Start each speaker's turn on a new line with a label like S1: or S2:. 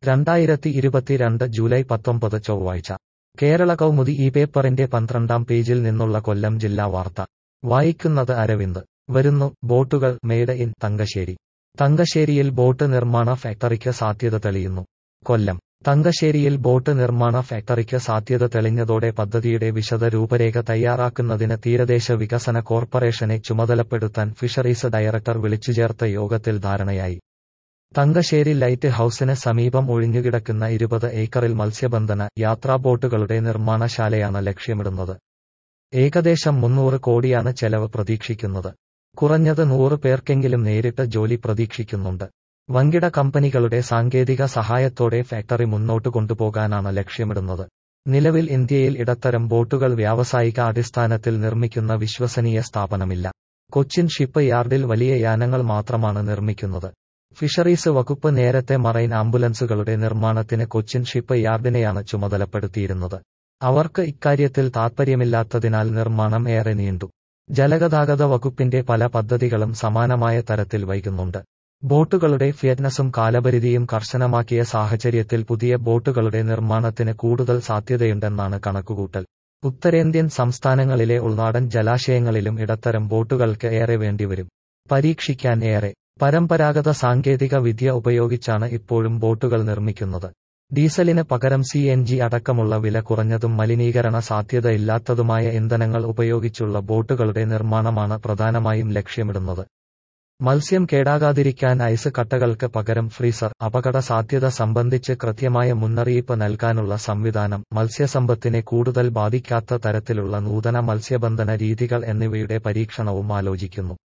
S1: രണ്ടായിരത്തി ഇരുപത്തിരണ്ട് ജൂലൈ പത്തൊമ്പത് ചൊവ്വാഴ്ച കേരള കൗമുദി ഈ പേപ്പറിന്റെ പന്ത്രണ്ടാം പേജിൽ നിന്നുള്ള കൊല്ലം ജില്ലാ വാർത്ത വായിക്കുന്നത് അരവിന്ദ് വരുന്നു ബോട്ടുകൾ മെയ്ഡ് ഇൻ തങ്കശ്ശേരി തങ്കശ്ശേരിയിൽ ബോട്ട് നിർമ്മാണ ഫാക്ടറിക്ക് സാധ്യത തെളിയുന്നു കൊല്ലം തങ്കശ്ശേരിയിൽ ബോട്ട് നിർമ്മാണ ഫാക്ടറിക്ക് സാധ്യത തെളിഞ്ഞതോടെ പദ്ധതിയുടെ വിശദ രൂപരേഖ തയ്യാറാക്കുന്നതിന് തീരദേശ വികസന കോർപ്പറേഷനെ ചുമതലപ്പെടുത്താൻ ഫിഷറീസ് ഡയറക്ടർ വിളിച്ചുചേർത്ത യോഗത്തിൽ ധാരണയായി തങ്കശ്ശേരി ലൈറ്റ് ഹൌസിന് സമീപം ഒഴിഞ്ഞുകിടക്കുന്ന ഇരുപത് ഏക്കറിൽ മത്സ്യബന്ധന യാത്രാ ബോട്ടുകളുടെ നിർമ്മാണശാലയാണ് ലക്ഷ്യമിടുന്നത് ഏകദേശം മുന്നൂറ് കോടിയാണ് ചെലവ് പ്രതീക്ഷിക്കുന്നത് കുറഞ്ഞത് നൂറ് പേർക്കെങ്കിലും നേരിട്ട് ജോലി പ്രതീക്ഷിക്കുന്നുണ്ട് വൻകിട കമ്പനികളുടെ സാങ്കേതിക സഹായത്തോടെ ഫാക്ടറി മുന്നോട്ട് കൊണ്ടുപോകാനാണ് ലക്ഷ്യമിടുന്നത് നിലവിൽ ഇന്ത്യയിൽ ഇടത്തരം ബോട്ടുകൾ വ്യാവസായിക അടിസ്ഥാനത്തിൽ നിർമ്മിക്കുന്ന വിശ്വസനീയ സ്ഥാപനമില്ല കൊച്ചിൻ ഷിപ്പ് യാർഡിൽ വലിയ യാനങ്ങൾ മാത്രമാണ് നിർമ്മിക്കുന്നത് ഫിഷറീസ് വകുപ്പ് നേരത്തെ മറൈൻ ആംബുലൻസുകളുടെ നിർമ്മാണത്തിന് കൊച്ചിൻ ഷിപ്പ് യാർഡിനെയാണ് ചുമതലപ്പെടുത്തിയിരുന്നത് അവർക്ക് ഇക്കാര്യത്തിൽ താൽപ്പര്യമില്ലാത്തതിനാൽ നിർമ്മാണം ഏറെ നീണ്ടു ജലഗതാഗത വകുപ്പിന്റെ പല പദ്ധതികളും സമാനമായ തരത്തിൽ വൈകുന്നുണ്ട് ബോട്ടുകളുടെ ഫിയറ്റ്നസും കാലപരിധിയും കർശനമാക്കിയ സാഹചര്യത്തിൽ പുതിയ ബോട്ടുകളുടെ നിർമ്മാണത്തിന് കൂടുതൽ സാധ്യതയുണ്ടെന്നാണ് കണക്കുകൂട്ടൽ ഉത്തരേന്ത്യൻ സംസ്ഥാനങ്ങളിലെ ഉൾനാടൻ ജലാശയങ്ങളിലും ഇടത്തരം ബോട്ടുകൾക്ക് ഏറെ വേണ്ടിവരും പരീക്ഷിക്കാൻ ഏറെ പരമ്പരാഗത സാങ്കേതിക വിദ്യ ഉപയോഗിച്ചാണ് ഇപ്പോഴും ബോട്ടുകൾ നിർമ്മിക്കുന്നത് ഡീസലിന് പകരം സി എൻ ജി അടക്കമുള്ള വില കുറഞ്ഞതും മലിനീകരണ സാധ്യതയില്ലാത്തതുമായ ഇന്ധനങ്ങൾ ഉപയോഗിച്ചുള്ള ബോട്ടുകളുടെ നിർമ്മാണമാണ് പ്രധാനമായും ലക്ഷ്യമിടുന്നത് മത്സ്യം കേടാകാതിരിക്കാൻ ഐസ് കട്ടകൾക്ക് പകരം ഫ്രീസർ അപകട സാധ്യത സംബന്ധിച്ച് കൃത്യമായ മുന്നറിയിപ്പ് നൽകാനുള്ള സംവിധാനം മത്സ്യസമ്പത്തിനെ കൂടുതൽ ബാധിക്കാത്ത തരത്തിലുള്ള നൂതന മത്സ്യബന്ധന രീതികൾ എന്നിവയുടെ പരീക്ഷണവും ആലോചിക്കുന്നു